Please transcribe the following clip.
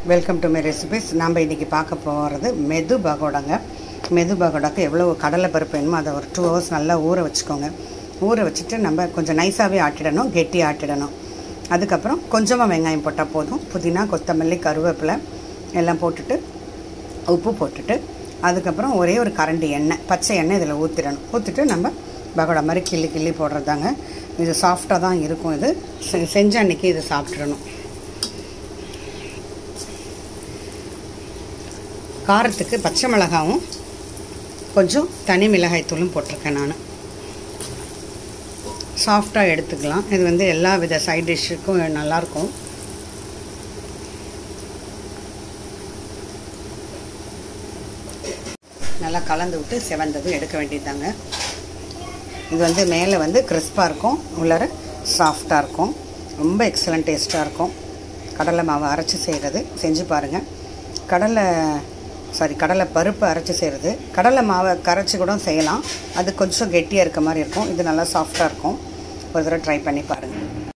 welcome to my recipes நம்ம இன்றைக்கி பார்க்க போகிறது மெது பகோடாங்க மெது பகோடாக்கு எவ்வளோ கடலை பருப்பு வேணுமோ அதை ஒரு டூ ஹவர்ஸ் நல்லா ஊற வச்சுக்கோங்க ஊற வச்சுட்டு நம்ம கொஞ்சம் நைஸாகவே ஆட்டிடணும் கெட்டி ஆட்டிடணும் அதுக்கப்புறம் கொஞ்சமாக வெங்காயம் போட்டால் போதும் புதினா கொத்தமல்லி கருவேப்பிலை எல்லாம் போட்டுட்டு உப்பு போட்டுட்டு அதுக்கப்புறம் ஒரே ஒரு கரண்டி எண்ணெய் பச்சை எண்ணெய் இதில் ஊற்றிடணும் ஊற்றிட்டு நம்ம பகோடா மாதிரி கிள்ளி கிள்ளி போடுறதாங்க இது சாஃப்டாக தான் இருக்கும் இது செ- செஞ்ச அன்னைக்கு இது சாப்பிட்றணும் காரத்துக்கு பச்சை மிளகாவும் கொஞ்சம் தனி மிளகாய் தூளும் போட்டிருக்கேன் நான் சாஃப்டாக எடுத்துக்கலாம் இது வந்து எல்லா வித சைட் டிஷ்ஷுக்கும் நல்லாயிருக்கும் நல்லா கலந்து விட்டு செவந்ததும் எடுக்க வேண்டியதாங்க இது வந்து மேலே வந்து கிறிஸ்பாக இருக்கும் உள்ளார சாஃப்டாக இருக்கும் ரொம்ப எக்ஸலண்ட் டேஸ்ட்டாக இருக்கும் கடலை மாவை அரைச்சி செய்கிறது செஞ்சு பாருங்கள் கடலை சாரி கடலை பருப்பு அரைச்சி செய்கிறது கடலை மாவை கரைச்சி கூட செய்யலாம் அது கொஞ்சம் கெட்டியாக இருக்க மாதிரி இருக்கும் இது நல்லா சாஃப்டாக இருக்கும் ஒரு தடவை ட்ரை பண்ணி பாருங்கள்